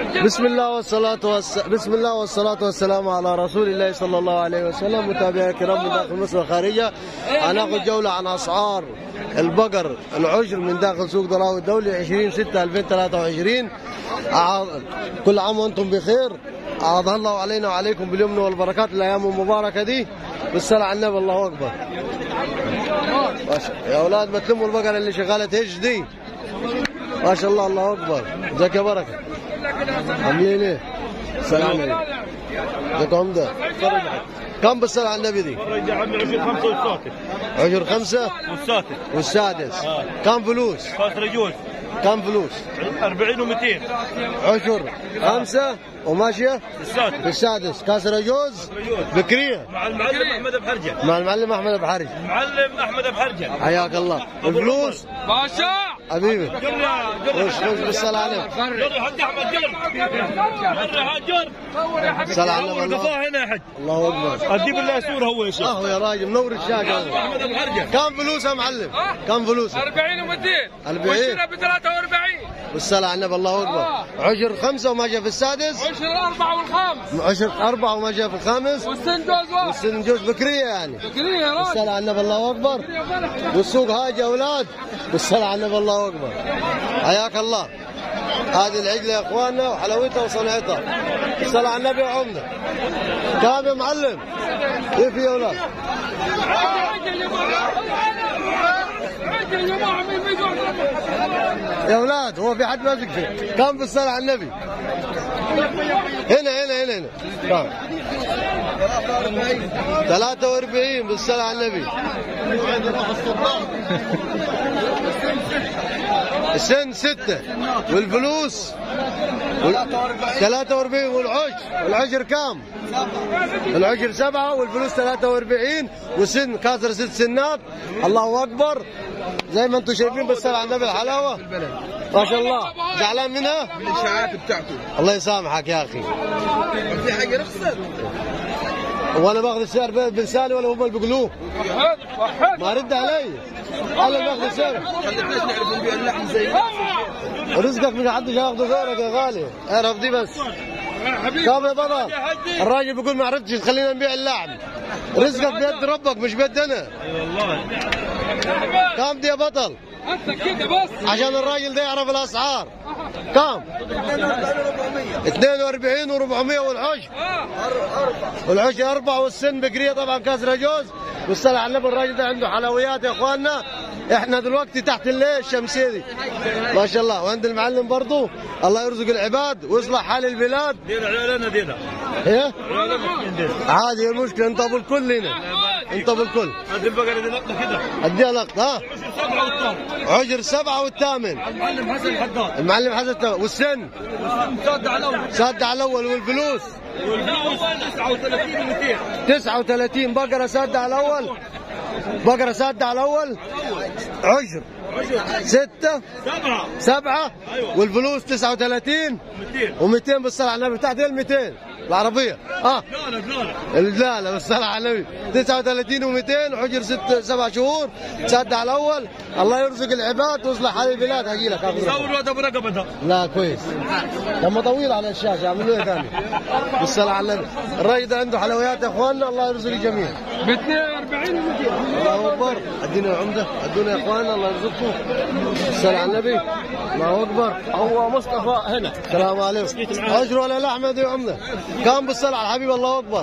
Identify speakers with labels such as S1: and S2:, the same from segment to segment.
S1: بسم الله والصلاة والس... بسم الله والصلاة والسلام على رسول الله صلى الله عليه وسلم متابعي الكرام من داخل مصر وخارجها هناخذ جولة عن أسعار البقر العشر من داخل سوق ضراوي الدولي 20 6 2023 أعاض... كل عام وأنتم بخير أعاذ الله علينا وعليكم باليمن والبركات الأيام المباركة دي بالصلاة على النبي الله أكبر ما شاء- يا أولاد ما تلموا البقرة اللي شغالة هج دي ما شاء الله الله أكبر جزاك يا بركة عاملين ايه؟ السلام عليكم ازيك يا عمده؟ كم بالصلاة على النبي دي؟
S2: رجع عمي عشر خمسة والساتر
S1: عشر خمسة
S2: والساتر
S1: والسادس كم فلوس؟
S2: خاطر يجوز
S1: كم فلوس؟
S2: 40 و200
S1: عشر خمسة وماشية
S2: الساتر
S1: في السادس كاسر جوز بكرية
S2: مع المعلم احمد بحرجه
S1: مع المعلم أحمد بحرج
S2: المعلم احمد بحرجه
S1: حياك الله الفلوس
S3: باشا
S1: حبيبي
S2: جر يا جر
S1: خش خش بالصلاة عليك
S2: جر يا حاج احمد جر جر يا حاج جر
S1: الصلاة على النبي
S2: صور
S1: الله
S2: قفاه هنا يا حج
S1: الله أكبر
S2: ادي بالله صوره هو يا شيخ
S1: اهو يا راجل منور الشاقة
S2: احمد بحرجه
S1: كم فلوس يا معلم؟ كم فلوس؟
S3: 40 و200
S1: 40.
S3: واشترى ب 43
S1: بالصلاة على النبي الله أكبر عشر خمسة وما جاء في السادس
S3: عشر الاربعه والخامس
S1: عشر أربعة وما جاء في الخامس
S3: والسن جوز واحد
S1: والسن جوز بكرية يعني
S3: فكريه يا راجل
S1: بالصلاة على النبي الله أكبر والسوق هاج يا أولاد بالصلاة على النبي الله أكبر حياك الله هذه العجلة يا إخواننا وحلاوتها وصنعتها بالصلاة على النبي وعمدة كام يا معلم كيف يا أولاد
S3: عجل يا جماعه مين بيقعد
S1: يا أولاد هو في حد ماسك فيه كم بالصلاة على النبي هنا هنا هنا هنا كم 43 بالصلاة على النبي السن ستة والفلوس 43 والعشر والعشر كام؟ العشر سبعة والفلوس 43 وسن كاسر ست سنات الله أكبر زي ما انتم شايفين بالصلاة على النبي الحلاوة ما شاء الله زعلان منها؟
S4: الاشاعات بتاعته
S1: الله يسامحك يا أخي
S4: في حاجه رخصت
S1: وانا باخذ السعر بلساني ولا هم اللي بيقولوه ما رد علي انا اللي باخذ السعر
S4: خليناش نعرف نبيع اللحم زي
S1: رزقك مش حدش ياخذه غيرك يا غالي اعرف دي بس كم يا بطل الراجل بيقول ما عرفتش تخلينا نبيع اللحم رزقك بيد ربك مش بيد انا
S2: والله
S1: كم دي يا بطل
S3: انت كده بس
S1: عشان الراجل ده يعرف الاسعار كم 42 و400 والعشر والعشر أربعة والسن بقرية طبعا كسرة جوز والصلاة على النبي الراجل ده عنده حلويات يا اخواننا احنا دلوقتي تحت الليل الشمسية دي ما شاء الله وعند المعلم برضو الله يرزق العباد ويصلح حال البلاد
S2: دينا عيالنا دينا
S1: ايه
S2: عيالنا دينا
S1: عادي المشكلة انت ابو الكل هنا انت ابو الكل
S2: هذه البقره دي لقطه كده
S1: اديها لقط ها
S2: سبعه والثامن
S1: عجر سبعة والثامن
S2: المعلم حسن حداد
S1: المعلم حسن الثامن. والسن
S2: صاد على الاول
S1: سد على الاول والفلوس
S2: والفلوس 39 و200
S1: 39 بقرة سادة على الأول بقرة سادة على الأول عشر ستة
S2: سبعه
S1: سبعة
S2: أيوة.
S1: والفلوس 39
S2: 200
S1: و200 بالصلاة على النبي بتاعت ايه ال 200 العربية اه
S2: لا لا
S1: الجلالة بالصلاة على النبي 39 و200 حجر ست سبع شهور سادة على الأول الله يرزق العباد ويصلح حال البلاد هجي لك آخر رقم.
S2: صور هذا برقبه ده
S1: لا كويس لما طويل على الشاشة اعملوا ايه ثاني بالصلاة على النبي الراجل ده عنده حلويات يا اخواننا الله يرزق الجميع
S3: ب 42 و200
S1: الله اكبر ادينا العمده ادونا يا اخواننا الله يرزقكم الصلاة على النبي الله اكبر
S2: هو مصطفى هنا
S1: السلام عليكم اجر ولا لا احمد يا عمده قام بالصلاة على الحبيب الله اكبر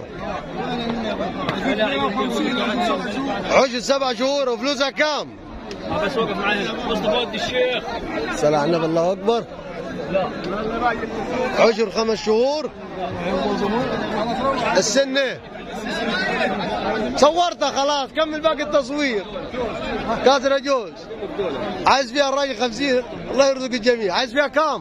S1: عشر سبع شهور وفلوسها كام؟
S2: بس وقف معي مصطفى ود الشيخ
S1: الصلاة على النبي الله اكبر عشر خمس شهور السنة صورتها خلاص كمل باقي التصوير كاسر جوز عايز فيها الراجل خمسين الله يرزق الجميع عايز فيها كام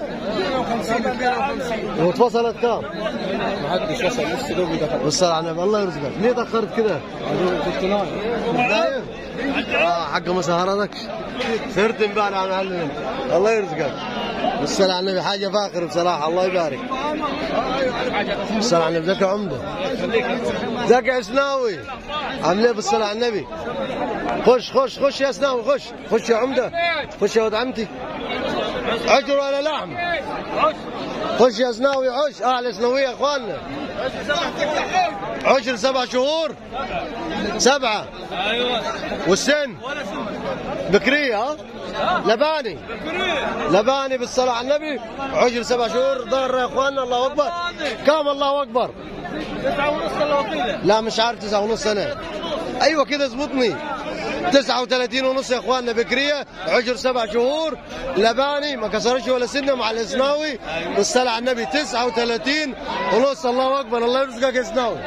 S1: واتفصلت كام
S4: محدش وصل نص دوبي دخل
S1: والصلاة على النبي الله يرزقك ليه تأخرت كده
S4: كنت نايم
S1: نايم اه حق ما سهرتكش سهرت امبارح يا معلم الله يرزقك بالصلاة على النبي حاجة فاخر بصراحة الله يبارك بالصلاة على النبي ذاك عمدة ذاك عسناوي عامل ايه بالصلاة على النبي خش خش خش يا عسناوي خش خش يا عمدة خش يا ولد عمتي عجر ولا لحم خش يا سناوي عش اعلى سنوية يا اخواننا عشر سبع شهور سبعة
S2: ايوه
S1: والسن بكرية ها لباني لباني بالصلاة على النبي عشر سبع شهور ضار يا اخواننا الله اكبر كم الله اكبر
S2: تسعة ونص ولا وكيلة
S1: لا مش عارف تسعة ونص سنة ايوه كده اظبطني 39 ونص يا اخواننا بكرية عشر سبع شهور لباني ما كسرش ولا سنة مع الاسناوي بالصلاة على النبي 39 ونص الله اكبر الله يرزقك يا اسناوي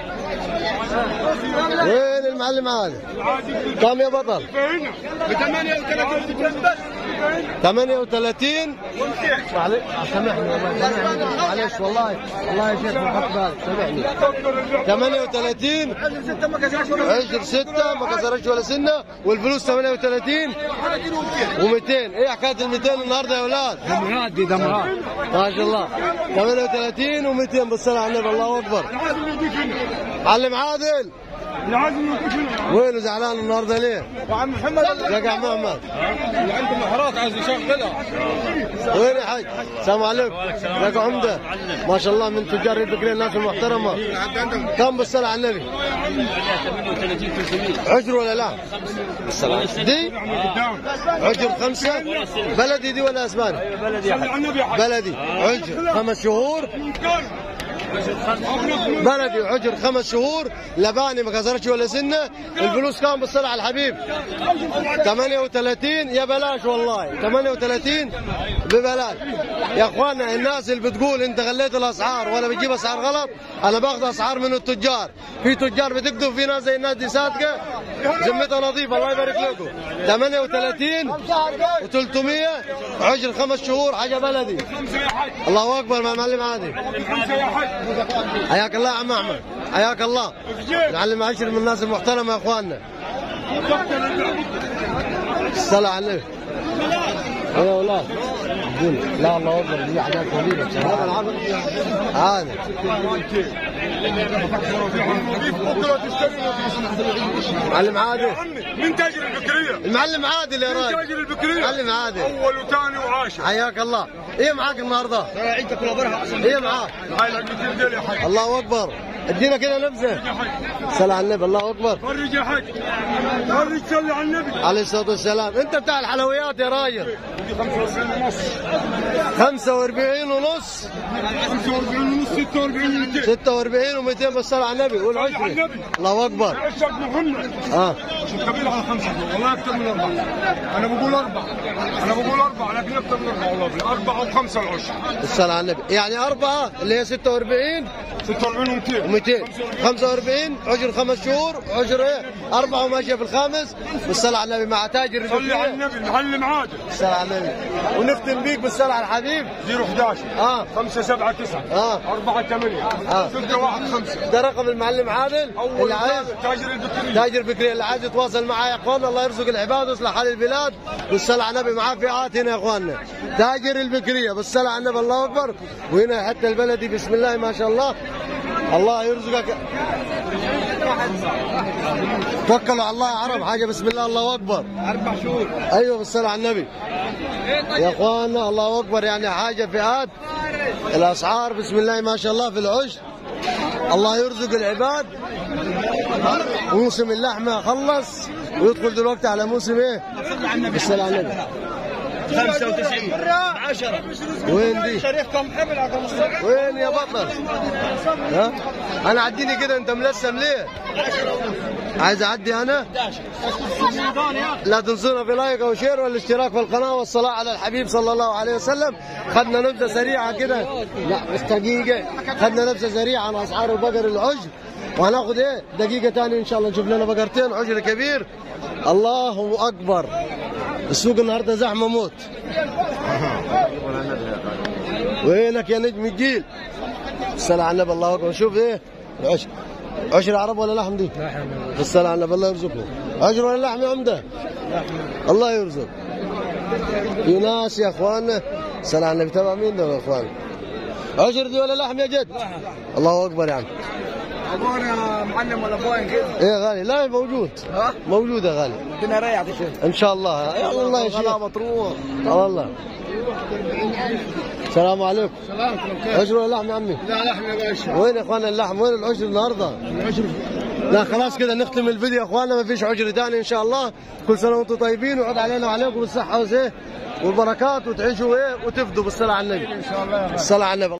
S1: وين المعلم هذا؟ كم يا بطل؟
S3: ب 38 بس
S1: 38 معلش سامحني والله سامحني معلش والله والله يا شيخ ما حط بالك سامحني 38 عشر ستة ما كسرتش ولا سنة والفلوس 38 و200 ايه حكاية ال 200 النهارده يا اولاد؟
S3: دمرات دي دمرات
S1: ما شاء الله 38 و200 بالصلاة على النبي الله اكبر معلم عادل
S3: العازم يوقف هنا
S1: وينه زعلان النهارده ليه؟
S3: وعم محمد
S1: رجع محمد
S3: اللي عنده مهارات عايز يشغلها
S1: وين يا حاج؟ السلام عليكم لك عمدة ما شاء الله من تجار البكرين الناس المحترمة كم بالصلاة على النبي؟ عشر ولا لا؟ دي عشر خمسة بلدي دي ولا اسباني؟
S3: صلي على النبي يا حاج
S1: بلدي عشر خمس شهور بلدي عجر خمس شهور لباني ما كسرتش ولا سنه الفلوس كام بالصلاة على الحبيب 38 يا بلاش والله 38 ببلاش يا اخوانا الناس اللي بتقول انت غليت الاسعار ولا بتجيب اسعار غلط انا باخذ اسعار من التجار في تجار بتكذب في ناس زي الناس دي صادقه ذمتها نظيفه الله يبارك لكم 38 و300 عجر خمس شهور حاجه بلدي الله اكبر مع معلم عادي
S3: خمسة يا حاج
S1: حياك الله يا عم احمد حياك الله نعلم عشر من الناس المحترمه يا اخواننا الصلاة على النبي يا اولاد قول لا الله اكبر دي حاجات كبيره بصراحه هذا معلم عادل
S3: من تاجر البكرية
S1: المعلم عادل يا
S3: من
S1: راجل
S3: تاجر البكرية
S1: معلم عادل
S3: أول وثاني وعاشر
S1: حياك الله ايه معاك النهارده
S3: عندك ولا برها
S1: ايه معاك
S3: هاي البكرية ديل يا حاج
S1: الله اكبر ادينا كده نبذه صلى على النبي الله اكبر
S3: فرج يا حاج فرج صلي على النبي
S1: عليه الصلاه والسلام انت بتاع الحلويات يا راجل
S3: 45 ونص
S1: 45 ونص
S3: 45 ونص 46 200
S1: 46 و200 بالصلاه على النبي قول
S3: صلي على
S1: عشري
S3: النبي.
S1: الله اكبر
S3: عشق محمد
S1: اه
S3: قبيل على خمسة والله أكثر من أربعة أنا بقول أربعة أنا بقول أربعة لكن أكثر من أربعة والله أربعة وخمسة العشر
S1: بالصلاه على النبي يعني اربعه اللي هي 46
S3: 46 و200
S1: و200 45 عشر خمس شهور عشر ايه اربعه وماشيه في الخامس بالصلاه على النبي مع تاجر
S3: صلي على
S1: البكرية.
S3: النبي معلم عادل
S1: بالصلاه على النبي ونختم بيك بالصلاه على الحبيب
S3: 011
S1: اه
S3: 5 7 9
S1: اه
S3: 4 8
S1: آه.
S3: 6 1 5
S1: ده رقم المعلم عادل
S3: أول
S1: اللي عايز
S3: تاجر البكرية
S1: تاجر بكري اللي عايز يتواصل معاه يا اخوان الله يرزق العباد ويصلح حال البلاد بالصلاه على النبي معاه فئات هنا يا اخواننا تاجر البكريه بالصلاه على النبي الله اكبر وهنا حتى البلدي بسم الله ما شاء الله الله يرزقك توكلوا على الله يا عرب حاجه بسم الله الله اكبر
S3: أربع شهور
S1: ايوه بالصلاه على النبي يا اخواننا الله اكبر يعني حاجه فئات الاسعار بسم الله ما شاء الله في العشر الله يرزق العباد موسم اللحمه خلص ويدخل دلوقتي على موسم ايه؟ بالصلاه على النبي
S2: 95 10
S1: وين دي؟
S3: شريفكم حمل على 15
S1: وين يا بطل؟ ها؟ انا عديني كده انت ملسم ليه؟ عايز اعدي انا؟ لا تنسونا في لايك او شير والاشتراك في القناه والصلاه على الحبيب صلى الله عليه وسلم خدنا نبذه سريعه كده لا بس دقيقه خدنا نبذه سريعه عن اسعار البقر العجل وهناخد ايه دقيقه ثانيه ان شاء الله نشوف لنا بقرتين عجل كبير الله اكبر السوق النهارده زحمه موت وينك يا نجم الجيل الصلاة على النبي الله اكبر شوف ايه العشر عشر عرب ولا لحم دي؟ الصلاة على النبي الله يرزقهم عشر ولا لحم يا عمده؟ الله يرزق في ناس يا اخواننا الصلاة على النبي تبع مين ده يا اخوان؟ عشر دي ولا لحم يا جد؟ الله اكبر يعني
S3: أبونا يا معلم ولا بوين كده
S1: ايه غالي لا موجود
S3: ها؟
S1: موجود يا غالي
S3: بدنا ريح يا شيخ
S1: ان شاء الله يا الله يا شيخ
S3: مطروح
S1: والله السلام عليكم
S3: سلام كيف؟
S1: عشر ولا لحم يا عمي
S3: لا لحم يا باشا
S1: وين يا اخوانا اللحم وين العشر النهارده
S3: العشر
S1: لا خلاص كده نختم الفيديو يا اخوانا ما فيش عجر تاني ان شاء الله كل سنه وانتم طيبين وعد علينا وعليكم بالصحه والزين والبركات وتعيشوا ايه وتفدوا بالصلاه على النبي
S3: ان شاء الله يا
S1: الصلاه على النبي